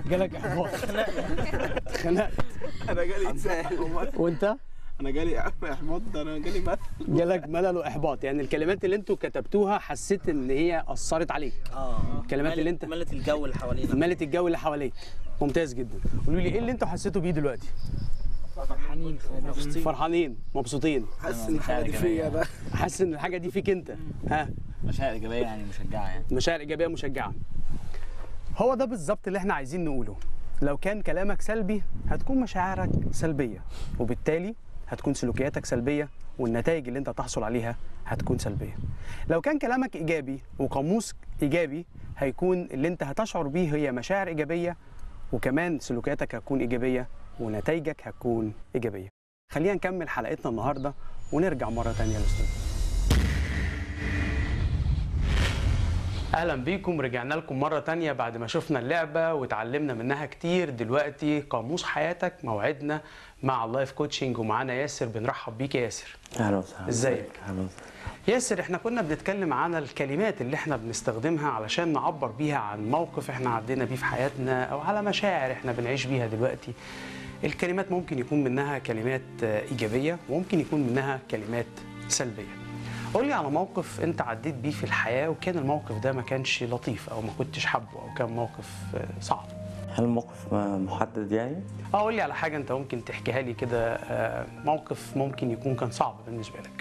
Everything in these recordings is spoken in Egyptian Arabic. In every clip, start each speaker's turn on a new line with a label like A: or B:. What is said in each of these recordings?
A: جالك احباط اتخنقت
B: انا جالي انسان
A: وانت
B: انا جالي احباط ده انا جالي مات
A: جالك ملل واحباط يعني الكلمات اللي انتوا كتبتوها حسيت ان هي اثرت عليك
C: اه
A: الكلمات اللي
C: ملت-
A: انت-
C: ملت الجو اللي حوالينا
A: ملت الجو اللي حواليك ممتاز جدا قولوا لي ايه اللي انتوا حسيتوا بيه دلوقتي
D: فرحانين مبسوطين
A: فرحانين مبسوطين
B: حاسس ان الحاجه دي فيا بقى
A: حاسس ان الحاجه دي فيك انت ها
D: مشاعر ايجابيه يعني مشجعه يعني
A: مشاعر ايجابيه مشجعه هو ده بالظبط اللي احنا عايزين نقوله لو كان كلامك سلبي هتكون مشاعرك سلبيه وبالتالي هتكون سلوكياتك سلبيه والنتائج اللي انت تحصل عليها هتكون سلبيه لو كان كلامك ايجابي وقاموس ايجابي هيكون اللي انت هتشعر بيه هي مشاعر ايجابيه وكمان سلوكياتك هتكون ايجابيه ونتائجك هتكون ايجابيه خلينا نكمل حلقتنا النهارده ونرجع مره تانية للاستوديو اهلا بيكم رجعنا لكم مره تانية بعد ما شفنا اللعبه وتعلمنا منها كتير دلوقتي قاموس حياتك موعدنا مع اللايف كوتشنج ومعانا ياسر بنرحب بيك يا ياسر
E: اهلا وسهلا
A: ازيك؟
E: اهلا وسهلا
A: ياسر احنا كنا بنتكلم عن الكلمات اللي احنا بنستخدمها علشان نعبر بيها عن موقف احنا عدينا بيه في حياتنا او على مشاعر احنا بنعيش بيها دلوقتي الكلمات ممكن يكون منها كلمات آه، ايجابيه وممكن يكون منها كلمات سلبيه قول لي على موقف انت عديت بيه في الحياه وكان الموقف ده ما كانش لطيف او ما كنتش حابه او كان موقف آه، صعب
E: هل الموقف م- محدد يعني؟
A: اه قول لي على حاجه انت ممكن تحكيها لي كده آه، موقف ممكن يكون كان صعب بالنسبه لك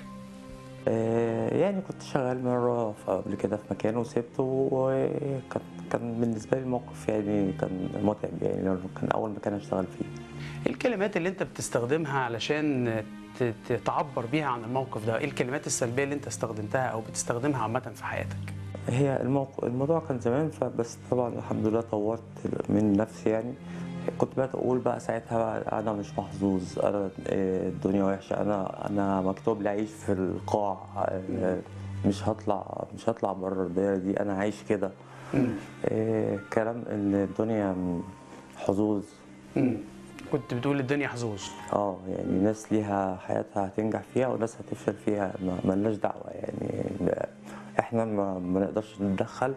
E: آه يعني كنت شغال مرة في- قبل كده في مكان وسبته وكان كان بالنسبة لي الموقف يعني كان متعب يعني لأنه كان أول مكان أشتغل فيه
A: ايه الكلمات اللي انت بتستخدمها علشان ت- ت- تعبر بيها عن الموقف ده ايه الكلمات السلبيه اللي انت استخدمتها او بتستخدمها عامه في حياتك
E: هي الموقف الموضوع كان زمان فبس طبعا الحمد لله طورت من نفسي يعني كنت بقى اقول بقى ساعتها بقى انا مش محظوظ انا آه، الدنيا وحشه انا انا مكتوب لي اعيش في القاع آه، مش هطلع مش هطلع بره الدايره دي انا عايش كده آه، كلام ان الدنيا حظوظ
A: مم. كنت بتقول الدنيا حظوظ
E: اه يعني ناس ليها حياتها هتنجح فيها وناس هتفشل فيها ما ملناش دعوه يعني احنا ما, ما نقدرش نتدخل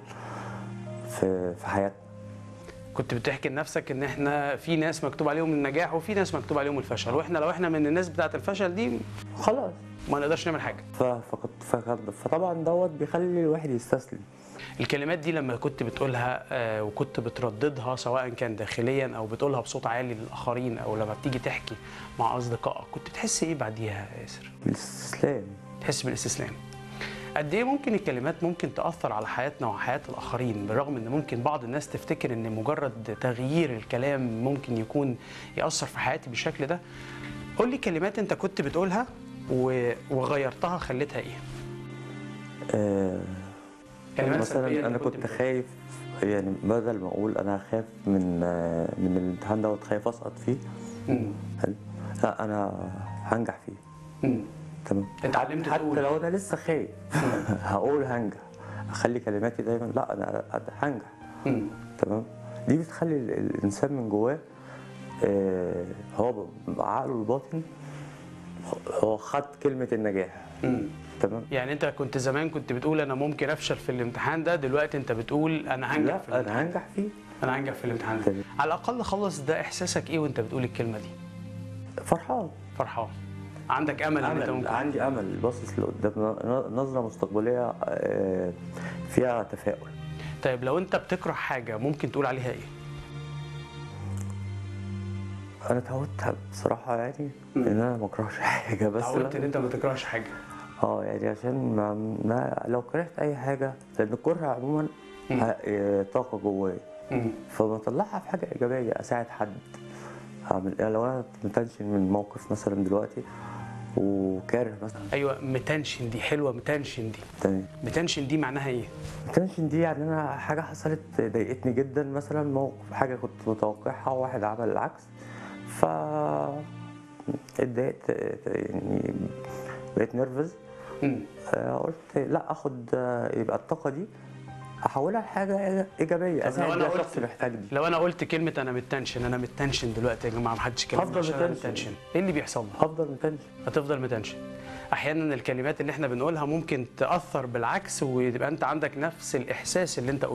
E: في في حياتنا
A: كنت بتحكي لنفسك ان احنا في ناس مكتوب عليهم النجاح وفي ناس مكتوب عليهم الفشل واحنا لو احنا من الناس بتاعه الفشل دي
E: خلاص
A: ما نقدرش نعمل حاجه
E: ف- فكنت فكنت- فطبعا دوت بيخلي الواحد يستسلم
A: الكلمات دي لما كنت بتقولها آه، وكنت بترددها سواء كان داخليا او بتقولها بصوت عالي للاخرين او لما بتيجي تحكي مع اصدقائك كنت بتحس ايه بعديها يا ياسر
E: الاستسلام
A: تحس بالاستسلام قد ايه ممكن الكلمات ممكن تاثر على حياتنا وحياه الاخرين بالرغم ان ممكن بعض الناس تفتكر ان مجرد تغيير الكلام ممكن يكون ياثر في حياتي بالشكل ده قول لي كلمات انت كنت بتقولها و- وغيرتها خليتها ايه
E: آه
A: كلمات سلبية
E: مثلا
A: أنت
E: انا كنت
A: بتقولها.
E: خايف يعني بدل ما اقول انا خايف من آه، من الامتحان دوت خايف اسقط فيه
A: مم.
E: حلو لا انا هنجح فيه
A: مم.
E: تمام
A: اتعلمت
E: حتى
A: تقول.
E: لو انا لسه خايف هقول هنجح اخلي كلماتي دايما لا انا أنا هنجح
A: مم.
E: تمام دي بتخلي ال- الانسان من جواه آه، هو ب- عقله الباطن هو خد كلمه النجاح
A: مم.
E: تمام
A: يعني انت كنت زمان كنت بتقول انا ممكن افشل في الامتحان ده دلوقتي انت بتقول انا هنجح
E: لا
A: في الامتحان
E: انا هنجح فيه
A: انا هنجح في الامتحان ده
E: تمام.
A: على الاقل خلص ده احساسك ايه وانت بتقول الكلمه دي
E: فرحان
A: فرحان عندك امل ان انت
E: امل
A: ممكن
E: عندي امل باصص لقدام ن- نظره مستقبليه آه، فيها تفاؤل
A: طيب لو انت بتكره حاجه ممكن تقول عليها ايه
E: انا اتعودت بصراحه يعني ان انا ما اكرهش حاجه بس
A: اتعودت
E: لا-
A: ان انت ما تكرهش حاجه
E: اه يعني عشان ما, ما لو كرهت اي حاجه لان الكره عموما
A: مم.
E: ه- آه، طاقه جوايا
A: مم.
E: فبطلعها في حاجه ايجابيه اساعد حد اعمل يعني لو انا متنشن من موقف مثلا دلوقتي وكاره مثلا
A: ايوه متنشن دي حلوه متنشن دي
E: تاني
A: متنشن دي معناها ايه
E: التنشن دي يعني انا حاجه حصلت ضايقتني جدا مثلا موقف حاجه كنت متوقعها وواحد عمل العكس ف اتضايقت يعني بقيت نرفز
A: مم.
E: قلت لا اخد آه، يبقى الطاقه دي احولها لحاجه ايجابيه
A: طب لو
E: اساعد
A: انا
E: بيها شخص
A: قلت
E: محتاج دي
A: لو انا قلت كلمه انا متنشن انا متنشن دلوقتي يا جماعه ما حدش يكلمني
E: هفضل
A: عشان انا
E: متنشن.
A: متنشن ايه اللي بيحصل لي
E: افضل متنشن
A: هتفضل متنشن احيانا الكلمات اللي احنا بنقولها ممكن تاثر بالعكس ويبقى انت عندك نفس الاحساس اللي انت